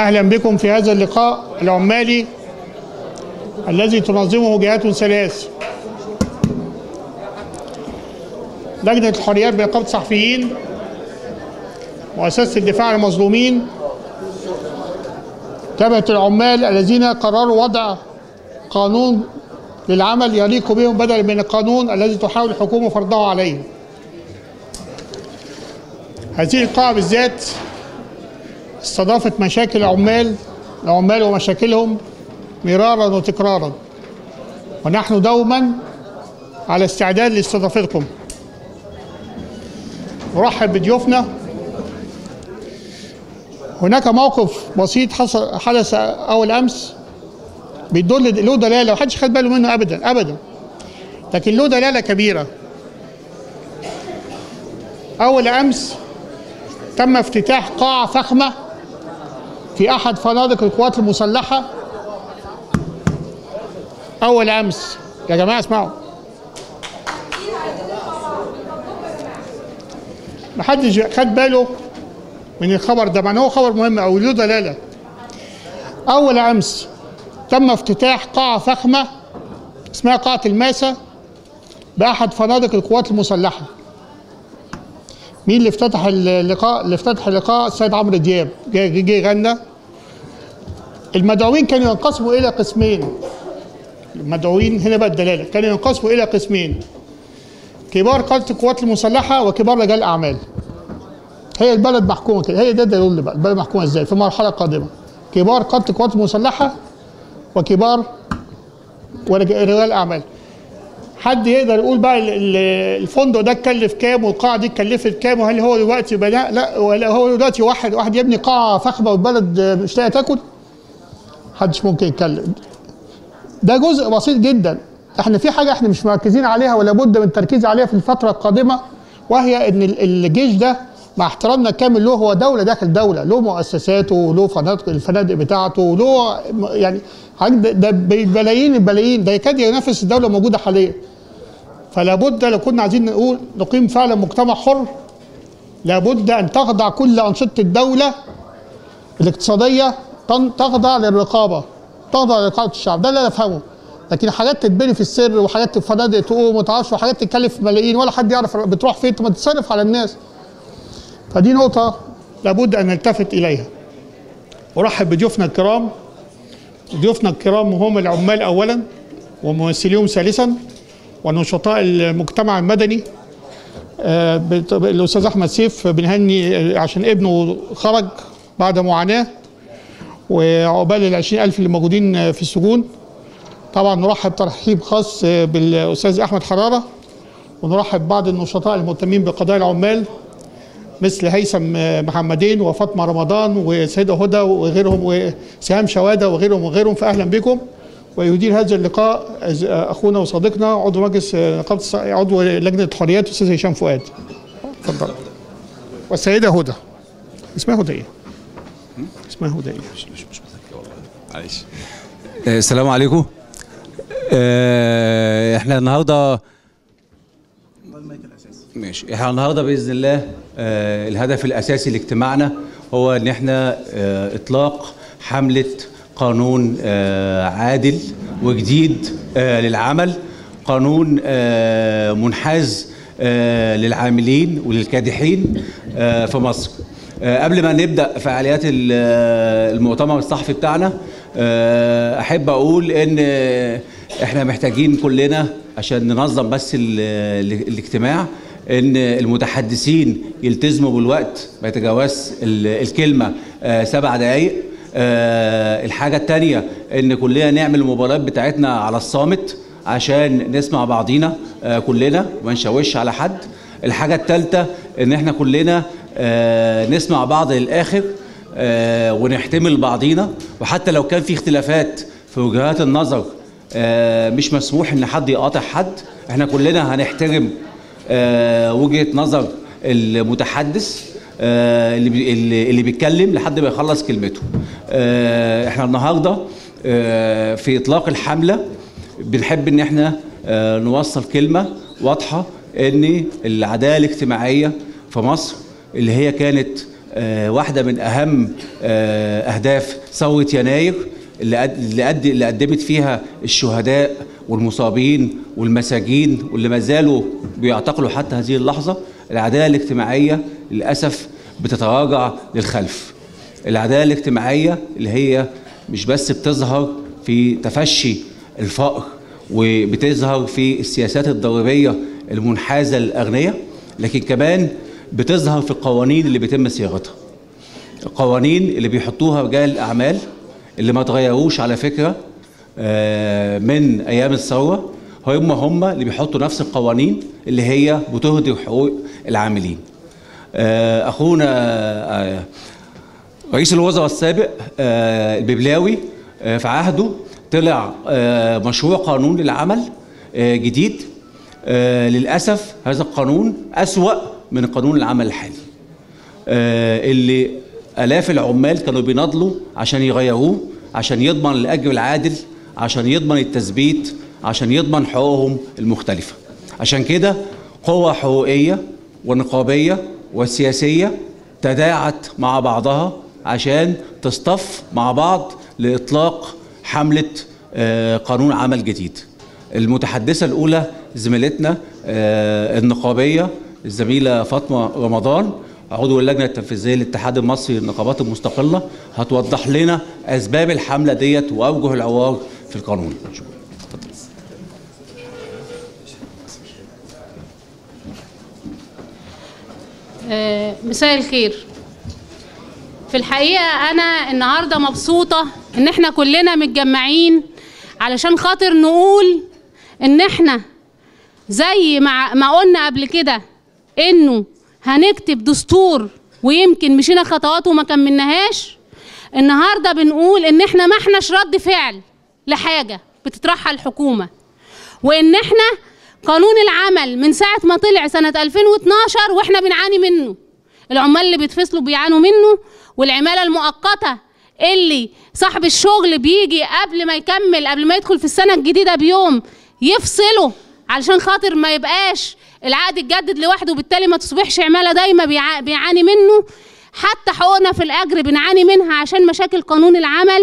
أهلا بكم في هذا اللقاء العمالي الذي تنظمه جهات ثلاث لجنة الحريات بنقابة الصحفيين مؤسسة الدفاع عن المظلومين تبعة العمال الذين قرروا وضع قانون للعمل يليق بهم بدلا من القانون الذي تحاول الحكومة فرضه عليهم هذه القاعة بالذات استضافت مشاكل العمال العمال ومشاكلهم مرارا وتكرارا ونحن دوما على استعداد لاستضافتكم نرحب بضيوفنا هناك موقف بسيط حصل حدث اول امس بيدل له دلاله محدش خد باله منه ابدا ابدا لكن له دلاله كبيره اول امس تم افتتاح قاعه فخمه في احد فنادق القوات المسلحه اول امس يا جماعه اسمعوا محدش خد باله من الخبر ده مع ان هو خبر مهم او له دلاله اول امس تم افتتاح قاعه فخمه اسمها قاعه الماسه باحد فنادق القوات المسلحه مين اللي افتتح اللقاء اللي افتتح اللقاء السيد عمرو دياب جه جه غنى المدعوين كانوا ينقسموا الى قسمين المدعوين هنا بقى الدلاله كانوا ينقسموا الى قسمين كبار قاده القوات المسلحه وكبار رجال الاعمال هي البلد محكومه كده هي ده الدليل بقى البلد محكومه ازاي في المرحله القادمه كبار قاده القوات المسلحه وكبار ورجال الاعمال حد يقدر يقول بقى ال- ال- الفندق ده اتكلف كام والقاعه دي اتكلفت كام وهل هو دلوقتي بناء لا ولا هو دلوقتي واحد واحد يبني قاعه فخمه والبلد مش لاقيه تاكل محدش ممكن يتكلم ده جزء بسيط جدا احنا في حاجه احنا مش مركزين عليها ولا بد من التركيز عليها في الفتره القادمه وهي ان ال- الجيش ده مع احترامنا الكامل له هو دوله داخل دوله له مؤسساته له فنادق الفنادق بتاعته له م- يعني حاجة ده, ده بالبلايين البلايين ده يكاد ينافس الدوله الموجوده حاليا فلا بد لو كنا عايزين نقول نقيم فعلا مجتمع حر لابد ان تخضع كل انشطه الدوله الاقتصاديه تن- تخضع للرقابه تخضع لرقابه الشعب ده اللي انا افهمه لكن حاجات تتبني في السر وحاجات في فنادق تقوم وتعرفش وحاجات تكلف ملايين ولا حد يعرف بتروح فين طب ما تتصرف على الناس فدي نقطه لابد ان نلتفت اليها ارحب بضيوفنا الكرام ضيوفنا الكرام هم العمال اولا وممثليهم ثالثا ونشطاء المجتمع المدني آه، بت- الاستاذ احمد سيف بنهني آه، عشان ابنه خرج بعد معاناه وعقبال ال 20000 اللي موجودين آه، في السجون طبعا نرحب ترحيب خاص آه، بالاستاذ احمد حراره ونرحب بعض النشطاء المهتمين بقضايا العمال مثل هيثم آه، محمدين وفاطمه رمضان وسيده هدى وغيرهم وسهام شواده وغيرهم وغيرهم فاهلا بكم ويدير هذا اللقاء أز- اخونا وصديقنا عضو مجلس آه، نقابه الص- عضو لجنه الحريات الاستاذ هشام فؤاد اتفضل والسيده هدى اسمها هدى ايه؟ اسمها هدى ايه؟ معلش آه، السلام عليكم آه، احنا النهارده ماشي احنا النهارده باذن الله آه، الهدف الاساسي لاجتماعنا هو ان احنا آه، اطلاق حمله قانون آه، عادل وجديد آه، للعمل قانون آه، منحاز آه، للعاملين وللكادحين آه، في مصر آه، قبل ما نبدا فعاليات ال- آه، المؤتمر الصحفي بتاعنا آه، احب اقول ان آه، احنا محتاجين كلنا عشان ننظم بس ال- ال- الاجتماع ان المتحدثين يلتزموا بالوقت ما يتجاوزش ال- الكلمه آه، سبع دقائق آه، الحاجه الثانيه ان كلنا نعمل المباريات بتاعتنا على الصامت عشان نسمع بعضينا آه، كلنا وما نشوش على حد الحاجه الثالثه ان احنا كلنا آه، نسمع بعض للاخر آه، ونحتمل بعضينا وحتى لو كان في اختلافات في وجهات النظر آه، مش مسموح ان حد يقاطع حد احنا كلنا هنحترم آه، وجهة نظر المتحدث آه، اللي بي- اللي اللي بيتكلم لحد ما يخلص كلمته آه، احنا النهارده آه، في اطلاق الحمله بنحب ان احنا آه، نوصل كلمه واضحه ان العداله الاجتماعيه في مصر اللي هي كانت آه، واحدة من أهم آه، أهداف ثورة يناير اللي قد- اللي قد- اللي قدمت فيها الشهداء والمصابين والمساجين واللي ما زالوا بيعتقلوا حتى هذه اللحظة العدالة الاجتماعية للأسف بتتراجع للخلف العدالة الاجتماعية اللي هي مش بس بتظهر في تفشي الفقر وبتظهر في السياسات الضريبية المنحازة للأغنياء لكن كمان بتظهر في القوانين اللي بيتم صياغتها القوانين اللي بيحطوها رجال الأعمال اللي ما تغيروش على فكرة آه، من أيام الثورة هم هم اللي بيحطوا نفس القوانين اللي هي بتهدر حقوق العاملين آه، أخونا آه، رئيس الوزراء السابق آه، الببلاوي آه، في عهده طلع آه، مشروع قانون للعمل آه، جديد آه، للأسف هذا القانون أسوأ من قانون العمل الحالي آه، اللي آلاف العمال كانوا بيناضلوا عشان يغيروه عشان يضمن الأجر العادل عشان يضمن التثبيت عشان يضمن حقوقهم المختلفة عشان كده قوة حقوقية ونقابية وسياسية تداعت مع بعضها عشان تصطف مع بعض لإطلاق حملة آه، قانون عمل جديد المتحدثة الأولى زميلتنا آه، النقابية الزميلة فاطمة رمضان عضو اللجنة التنفيذية للاتحاد المصري للنقابات المستقلة هتوضح لنا أسباب الحملة ديت وأوجه العوار في القانون شكرا آه، مساء الخير في الحقيقة أنا النهاردة مبسوطة إن إحنا كلنا متجمعين علشان خاطر نقول إن إحنا زي ما ما قلنا قبل كده إنه هنكتب دستور ويمكن مشينا خطوات وما كملناهاش النهاردة بنقول إن إحنا ما إحناش رد فعل لحاجة بتطرحها الحكومة وإن إحنا قانون العمل من ساعة ما طلع سنة 2012 وإحنا بنعاني منه العمال اللي بيتفصلوا بيعانوا منه والعمالة المؤقتة اللي صاحب الشغل بيجي قبل ما يكمل قبل ما يدخل في السنة الجديدة بيوم يفصله علشان خاطر ما يبقاش العقد يتجدد لوحده وبالتالي ما تصبحش عمالة دايما بيع- بيعاني منه حتى حقوقنا في الأجر بنعاني منها عشان مشاكل قانون العمل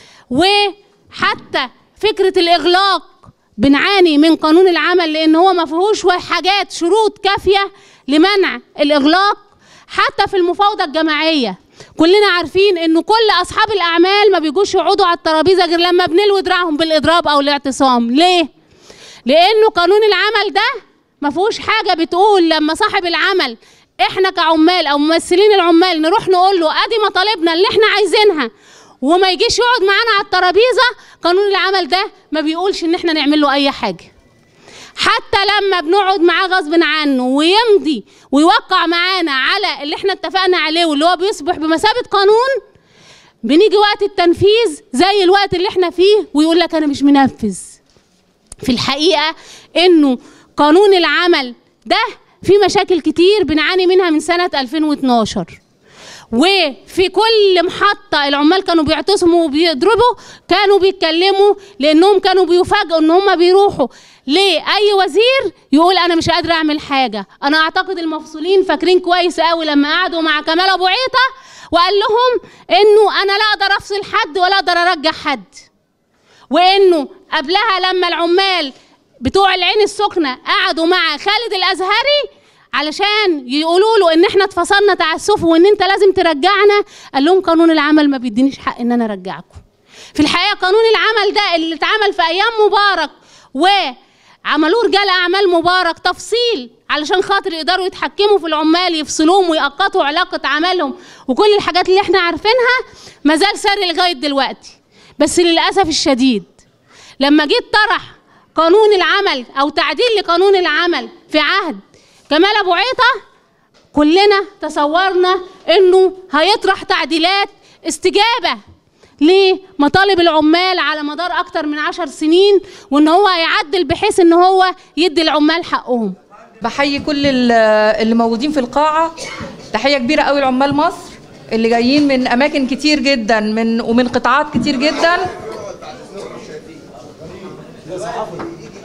وحتى فكرة الإغلاق بنعاني من قانون العمل لأن هو ما فيهوش حاجات شروط كافية لمنع الإغلاق حتى في المفاوضة الجماعية كلنا عارفين انه كل اصحاب الاعمال ما بيجوش يقعدوا على الترابيزه غير لما بنلوي دراعهم بالاضراب او الاعتصام ليه لانه قانون العمل ده ما فيهوش حاجه بتقول لما صاحب العمل احنا كعمال او ممثلين العمال نروح نقول له ادي مطالبنا اللي احنا عايزينها وما يجيش يقعد معانا على الترابيزه قانون العمل ده ما بيقولش ان احنا نعمل له اي حاجه حتى لما بنقعد معاه غصب عنه ويمضي ويوقع معانا على اللي احنا اتفقنا عليه واللي هو بيصبح بمثابه قانون بنيجي وقت التنفيذ زي الوقت اللي احنا فيه ويقول لك انا مش منفذ في الحقيقه انه قانون العمل ده في مشاكل كتير بنعاني منها من سنه 2012 وفي كل محطة العمال كانوا بيعتصموا وبيضربوا كانوا بيتكلموا لأنهم كانوا بيفاجئوا إن هم بيروحوا لأي وزير يقول أنا مش قادر أعمل حاجة أنا أعتقد المفصولين فاكرين كويس قوي لما قعدوا مع كمال أبو عيطة وقال لهم إنه أنا لا أقدر أفصل حد ولا أقدر أرجع حد وإنه قبلها لما العمال بتوع العين السخنة قعدوا مع خالد الأزهري علشان يقولوا له ان احنا اتفصلنا تعسف وان انت لازم ترجعنا قال لهم قانون العمل ما بيدينيش حق ان انا ارجعكم في الحقيقه قانون العمل ده اللي اتعمل في ايام مبارك وعملوه رجال اعمال مبارك تفصيل علشان خاطر يقدروا يتحكموا في العمال يفصلوهم ويأقطوا علاقه عملهم وكل الحاجات اللي احنا عارفينها ما زال ساري لغايه دلوقتي بس للاسف الشديد لما جيت طرح قانون العمل او تعديل لقانون العمل في عهد كمال ابو عيطه كلنا تصورنا انه هيطرح تعديلات استجابه لمطالب العمال على مدار اكتر من عشر سنين وان هو هيعدل بحيث ان هو يدي العمال حقهم بحيي كل ال- اللي موجودين في القاعة تحية كبيرة قوي لعمال مصر اللي جايين من أماكن كتير جدا من ومن قطاعات كتير جدا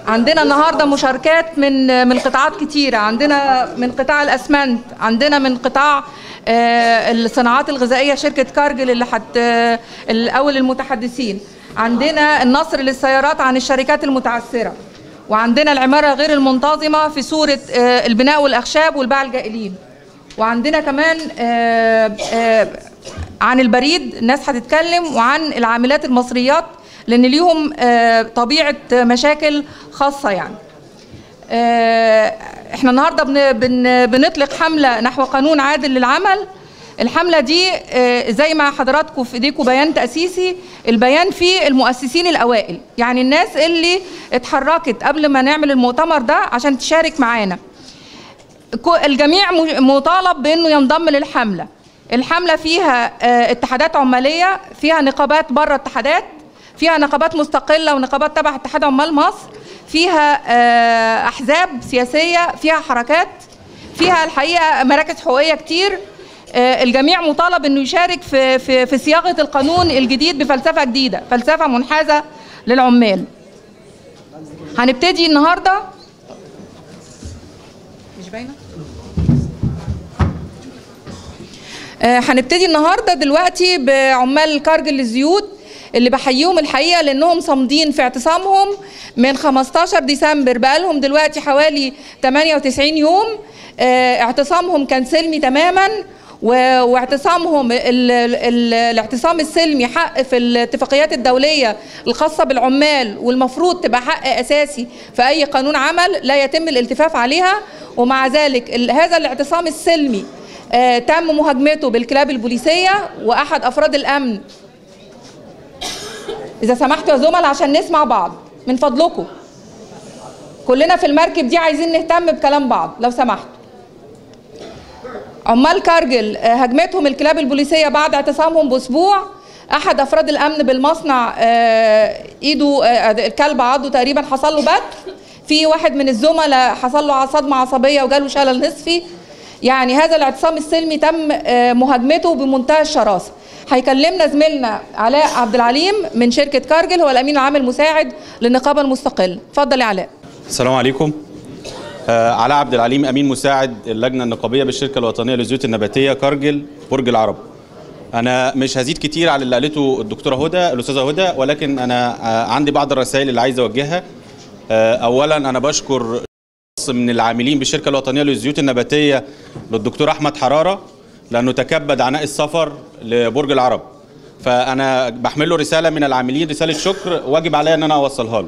عندنا النهارده مشاركات من من قطاعات كتيره عندنا من قطاع الاسمنت عندنا من قطاع آه، الصناعات الغذائيه شركه كارجل اللي حت آه، الاول المتحدثين عندنا النصر للسيارات عن الشركات المتعثره وعندنا العماره غير المنتظمه في صوره آه، البناء والاخشاب والباع الجائلين وعندنا كمان آه، آه، عن البريد الناس هتتكلم وعن العاملات المصريات لان ليهم آه، طبيعه مشاكل خاصه يعني آه، احنا النهارده بن بن بنطلق حمله نحو قانون عادل للعمل الحمله دي آه، زي ما حضراتكم في ايديكم بيان تاسيسي البيان فيه المؤسسين الاوائل يعني الناس اللي اتحركت قبل ما نعمل المؤتمر ده عشان تشارك معانا كو- الجميع م- مطالب بانه ينضم للحمله الحمله فيها آه، اتحادات عماليه فيها نقابات بره اتحادات فيها نقابات مستقله ونقابات تبع اتحاد عمال مصر فيها آه، احزاب سياسيه فيها حركات فيها الحقيقه مراكز حقوقيه كتير آه، الجميع مطالب انه يشارك في في في صياغه القانون الجديد بفلسفه جديده فلسفه منحازه للعمال هنبتدي النهارده مش باينه آه، هنبتدي النهارده دلوقتي بعمال كارجل الزيوت اللي بحييهم الحقيقه لانهم صامدين في اعتصامهم من 15 ديسمبر بقالهم دلوقتي حوالي 98 يوم آه، اعتصامهم كان سلمي تماما و- واعتصامهم ال- ال- الاعتصام السلمي حق في الاتفاقيات الدوليه الخاصه بالعمال والمفروض تبقى حق اساسي في اي قانون عمل لا يتم الالتفاف عليها ومع ذلك ال- هذا الاعتصام السلمي آه، تم مهاجمته بالكلاب البوليسيه واحد افراد الامن اذا سمحتوا يا زملاء عشان نسمع بعض من فضلكم كلنا في المركب دي عايزين نهتم بكلام بعض لو سمحتوا عمال كارجل آه، هجمتهم الكلاب البوليسيه بعد اعتصامهم باسبوع احد افراد الامن بالمصنع آه، ايده آه، الكلب عضه تقريبا حصل له بتر في واحد من الزملاء حصل له صدمه عصبيه وجاله شلل نصفي يعني هذا الاعتصام السلمي تم آه، مهاجمته بمنتهى الشراسه هيكلمنا زميلنا علاء عبد العليم من شركه كارجل هو الامين العام المساعد للنقابه المستقله اتفضل يا علاء السلام عليكم آه، علاء عبد العليم امين مساعد اللجنه النقابيه بالشركه الوطنيه للزيوت النباتيه كارجل برج العرب انا مش هزيد كتير على اللي قالته الدكتوره هدى الاستاذه هدى ولكن انا آه، عندي بعض الرسائل اللي عايز اوجهها آه، اولا انا بشكر من العاملين بالشركه الوطنيه للزيوت النباتيه للدكتور احمد حراره لانه تكبد عناء السفر لبرج العرب فانا بحمل له رساله من العاملين رساله شكر واجب عليا ان انا اوصلها له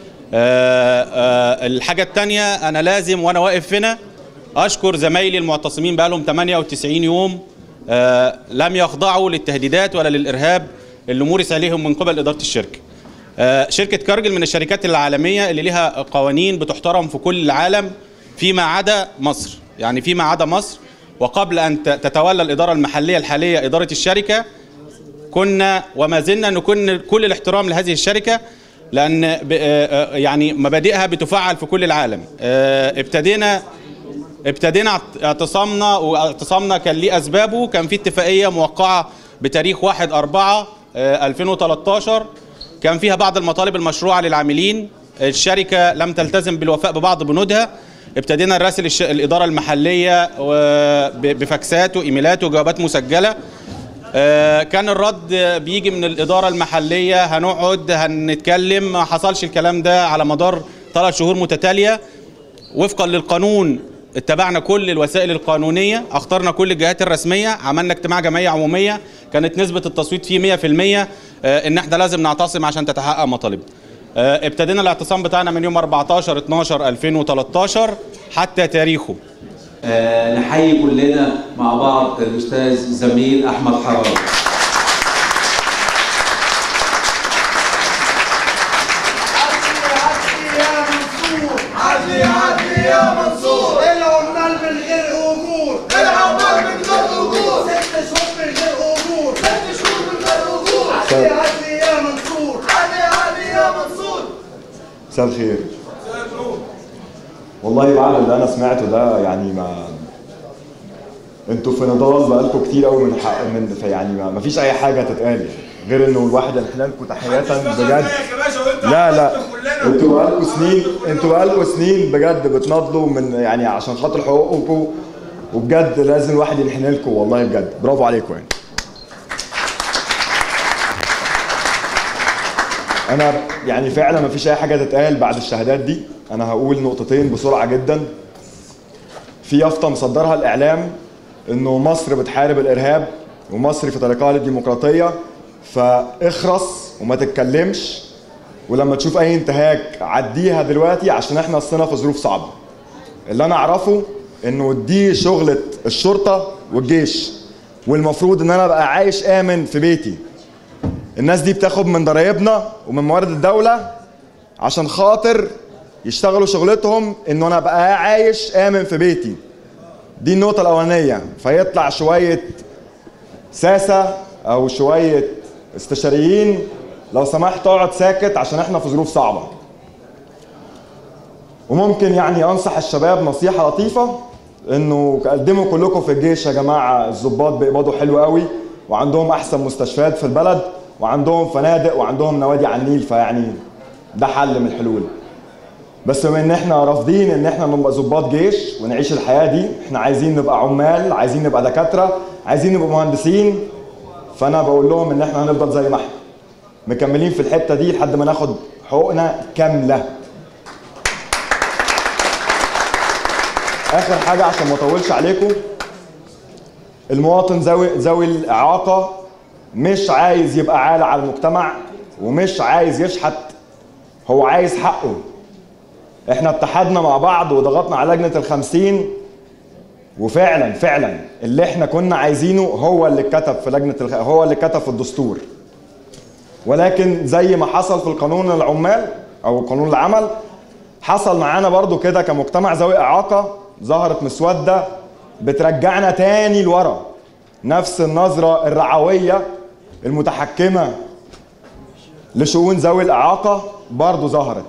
آه، آه، الحاجة التانية أنا لازم وأنا واقف هنا أشكر زمايلي المعتصمين بقالهم 98 يوم آه، لم يخضعوا للتهديدات ولا للإرهاب اللي مورس عليهم من قبل إدارة الشركة آه، شركة كارجل من الشركات العالمية اللي لها قوانين بتحترم في كل العالم فيما عدا مصر يعني فيما عدا مصر وقبل أن ت- تتولى الإدارة المحلية الحالية إدارة الشركة كنا وما زلنا نكون كل الاحترام لهذه الشركة لأن ب- آه، آه، يعني مبادئها بتفعل في كل العالم آه، ابتدينا ابتدينا اعت- اعتصامنا واعتصامنا كان ليه أسبابه كان في اتفاقية موقعة بتاريخ 1 4 2013 كان فيها بعض المطالب المشروعة للعاملين الشركة لم تلتزم بالوفاء ببعض بنودها ابتدينا نراسل الش- الإدارة المحلية و- ب- بفاكسات وإيميلات وجوابات مسجلة آه، كان الرد بيجي من الإدارة المحلية هنقعد هنتكلم ما حصلش الكلام ده على مدار ثلاث شهور متتالية وفقا للقانون اتبعنا كل الوسائل القانونية اخترنا كل الجهات الرسمية عملنا اجتماع جمعية عمومية كانت نسبة التصويت فيه 100% آه، ان احنا لازم نعتصم عشان تتحقق مطالبنا آه، ابتدينا الاعتصام بتاعنا من يوم 14 12 2013 حتى تاريخه آه، نحيي كلنا مع بعض الاستاذ زميل احمد حراره عدي عدي يا منصور العمال من غير اجور العمال من غير اجور ست شهور من غير اجور ست شهور من غير اجور عدي عدي يا منصور عدي عدي يا منصور مساء الخير والله بعد اللي انا سمعته ده يعني ما انتوا في نضال بقالكم كتير قوي من حق من في يعني ما ما فيش اي حاجه تتقال يعني غير انه الواحد ينحل لكم تحية بجد لا لا انتوا بقالكوا سنين انتوا بقالكوا سنين بجد بتناضلوا من يعني عشان خاطر حقوقكم وبجد لازم الواحد ينحن لكم والله بجد برافو عليكم يعني انا يعني فعلا ما فيش اي حاجه تتقال بعد الشهادات دي انا هقول نقطتين بسرعه جدا في يافطه مصدرها الاعلام انه مصر بتحارب الارهاب ومصر في طريقها للديمقراطيه فاخرس وما تتكلمش ولما تشوف اي انتهاك عديها دلوقتي عشان احنا اصلنا في ظروف صعبه اللي انا اعرفه انه دي شغله الشرطه والجيش والمفروض ان انا ابقى عايش امن في بيتي الناس دي بتاخد من ضرايبنا ومن موارد الدوله عشان خاطر يشتغلوا شغلتهم انه انا ابقى عايش امن في بيتي دي النقطه الاولانيه فيطلع شويه ساسه او شويه استشاريين لو سمحت اقعد ساكت عشان احنا في ظروف صعبه وممكن يعني انصح الشباب نصيحه لطيفه انه قدموا كلكم في الجيش يا جماعه الضباط بيقبضوا حلو قوي وعندهم احسن مستشفيات في البلد وعندهم فنادق وعندهم نوادي على النيل فيعني ده حل من الحلول بس بما ان احنا رافضين ان احنا نبقى ضباط جيش ونعيش الحياه دي احنا عايزين نبقى عمال عايزين نبقى دكاتره عايزين نبقى مهندسين فانا بقول لهم ان احنا هنفضل زي ما احنا مكملين في الحته دي لحد ما ناخد حقوقنا كامله اخر حاجه عشان ما اطولش عليكم المواطن ذوي ذوي الاعاقه مش عايز يبقى عالة على المجتمع ومش عايز يشحت هو عايز حقه احنا اتحدنا مع بعض وضغطنا على لجنه الخمسين وفعلا فعلا اللي احنا كنا عايزينه هو اللي اتكتب في لجنه الخ... هو اللي اتكتب في الدستور ولكن زي ما حصل في القانون العمال او قانون العمل حصل معانا برضو كده كمجتمع ذوي اعاقه ظهرت مسوده بترجعنا تاني لورا نفس النظره الرعويه المتحكمه لشؤون ذوي الاعاقه برضو ظهرت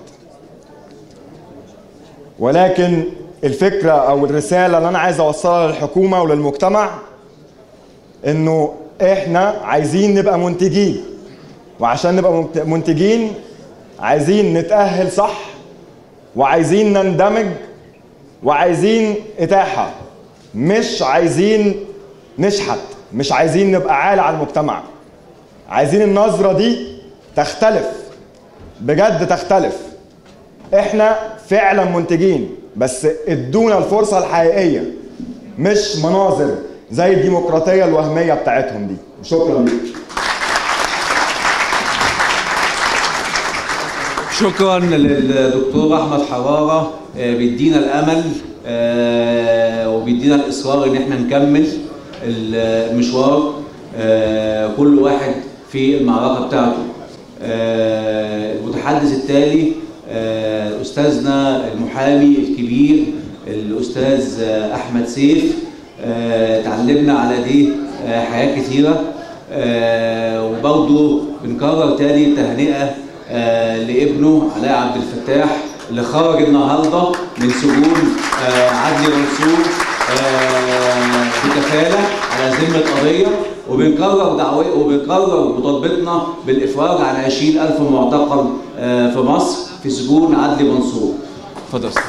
ولكن الفكره او الرساله اللي انا عايز اوصلها للحكومه وللمجتمع انه احنا عايزين نبقى منتجين وعشان نبقى منت- منتجين عايزين نتأهل صح وعايزين نندمج وعايزين إتاحة مش عايزين نشحت مش عايزين نبقى عالة على المجتمع عايزين النظرة دي تختلف بجد تختلف احنا فعلا منتجين بس ادونا الفرصة الحقيقية مش مناظر زي الديمقراطية الوهمية بتاعتهم دي شكرا ليك شكرا للدكتور احمد حراره آه، بيدينا الامل آه، وبيدينا الاصرار ان احنا نكمل المشوار آه، كل واحد في المعركه بتاعته آه، المتحدث التالي آه، استاذنا المحامي الكبير الاستاذ آه، احمد سيف آه، اتعلمنا على دي آه، حاجات كتيره آه، وبرضه بنكرر تاني تهنئه آه، لابنه علاء عبد الفتاح اللي خرج النهارده من سجون آه، عدلي منصور آه، بكفاله على ذمه قضيه وبنكرر دعوه وبنكرر مطالبتنا بالافراج عن 20000 معتقل آه، في مصر في سجون عدلي منصور. اتفضل يا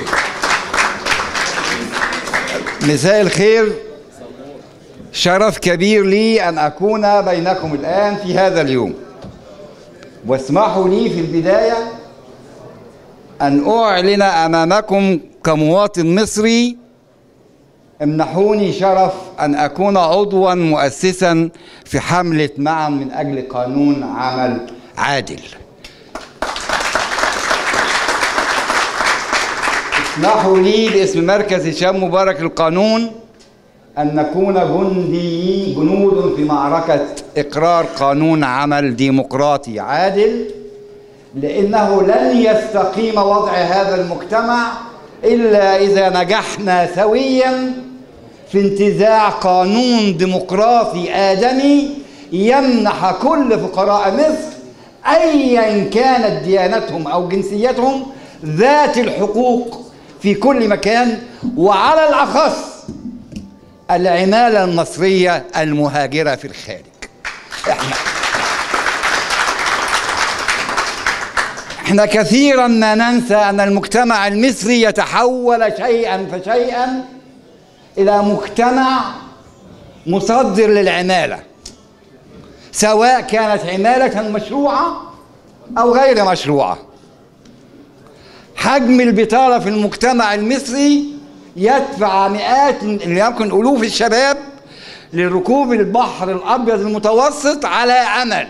أستاذ. مساء الخير شرف كبير لي أن أكون بينكم الآن في هذا اليوم واسمحوا لي في البداية أن أعلن أمامكم كمواطن مصري امنحوني شرف أن أكون عضوا مؤسسا في حملة معا من أجل قانون عمل عادل اسمحوا لي باسم مركز هشام مبارك القانون أن نكون جندي جنود في معركة إقرار قانون عمل ديمقراطي عادل لأنه لن يستقيم وضع هذا المجتمع إلا إذا نجحنا سويا في انتزاع قانون ديمقراطي آدمي يمنح كل فقراء مصر أيا كانت ديانتهم أو جنسيتهم ذات الحقوق في كل مكان وعلى الأخص العمالة المصرية المهاجرة في الخارج احنا احنا كثيرا ما ننسى ان المجتمع المصري يتحول شيئا فشيئا الى مجتمع مصدر للعماله سواء كانت عماله مشروعه او غير مشروعه حجم البطاله في المجتمع المصري يدفع مئات اللي يمكن الوف الشباب لركوب البحر الابيض المتوسط على امل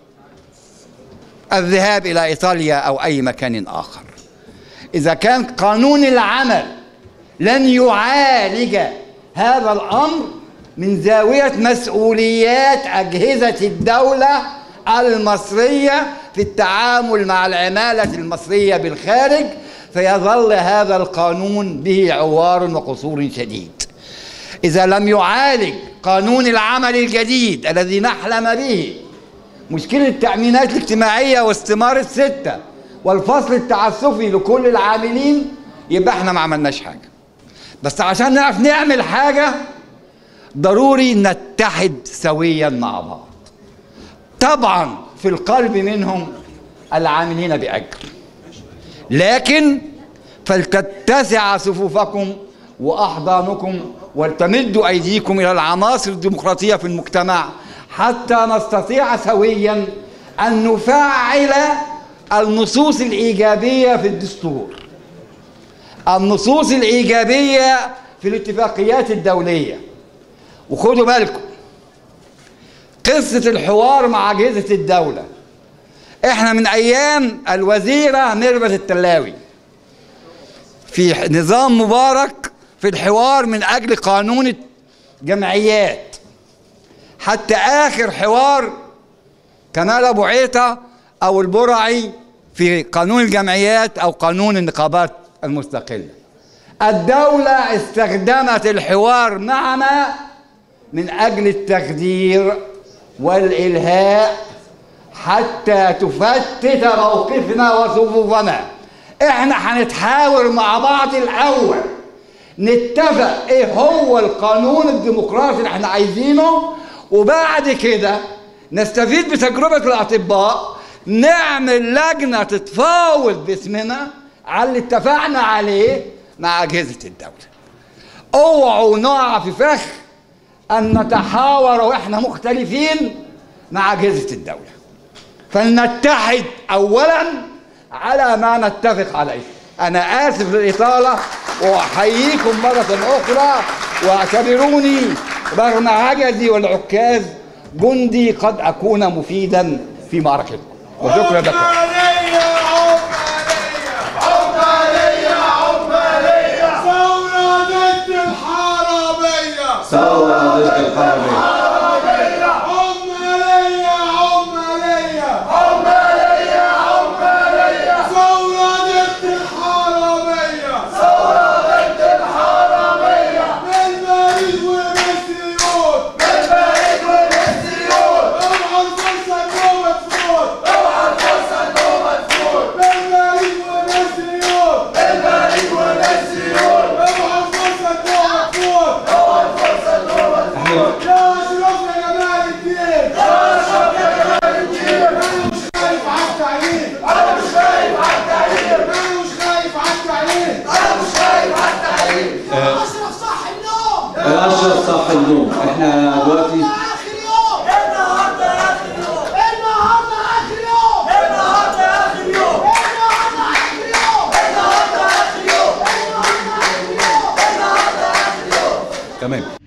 الذهاب الى ايطاليا او اي مكان اخر اذا كان قانون العمل لن يعالج هذا الامر من زاويه مسؤوليات اجهزه الدوله المصريه في التعامل مع العماله المصريه بالخارج فيظل هذا القانون به عوار وقصور شديد اذا لم يعالج قانون العمل الجديد الذي نحلم به مشكلة التأمينات الاجتماعية واستمارة ستة والفصل التعسفي لكل العاملين يبقى احنا ما عملناش حاجة بس عشان نعرف نعمل حاجة ضروري نتحد سويا مع بعض طبعا في القلب منهم العاملين بأجر لكن فلتتسع صفوفكم وأحضانكم ولتمدوا أيديكم إلى العناصر الديمقراطية في المجتمع حتى نستطيع سويا أن نفعل النصوص الإيجابية في الدستور النصوص الإيجابية في الاتفاقيات الدولية وخدوا بالكم قصة الحوار مع أجهزة الدولة احنا من أيام الوزيرة ميرفت التلاوي في نظام مبارك في الحوار من أجل قانون الجمعيات حتى آخر حوار كمال أبو عيطة أو البرعي في قانون الجمعيات أو قانون النقابات المستقلة الدولة استخدمت الحوار معنا من أجل التخدير والإلهاء حتى تفتت موقفنا وصفوفنا احنا هنتحاور مع بعض الأول نتفق ايه هو القانون الديمقراطي اللي احنا عايزينه وبعد كده نستفيد بتجربة الأطباء نعمل لجنة تتفاوض باسمنا على اللي اتفقنا عليه مع أجهزة الدولة اوعوا نقع في فخ أن نتحاور وإحنا مختلفين مع أجهزة الدولة فلنتحد أولا على ما نتفق عليه أنا آسف للإطالة وأحييكم مرة أخرى واعتبروني رغم عجزي والعكاز جندي قد أكون مفيدا في معركتكم وشكرا لكم عمالية عمالية عمالية عمالية ثورة ضد الحرامية ثورة ضد الحرامية عمالية عمالية عمالية عمالية ثورة ضد الحرامية ثورة ضد الحرامية بالبريد والمسيون بالبريد والمسيون اوعى الفرصة جوه تفوت اوعى الفرصة جوه تفوت بالبريد والمسيون بالبريد والمسيون اوعى الفرصة جوه تفوت اوعى الفرصة جوه تفوت يا اشرف يا جمال الدين يا اشرف يا جمال الدين انا مش خايف على التعليم انا مش خايف على التعليم انا مش خايف على التعليم انا مش خايف على التعليم يا اشرف صح النوم الأشرف صح النوم احنا دلوقتي اخر يوم النهارده اخر يوم النهارده اخر يوم النهارده اخر يوم النهارده اخر يوم النهارده اخر يوم النهارده اخر يوم النهارده اخر يوم تمام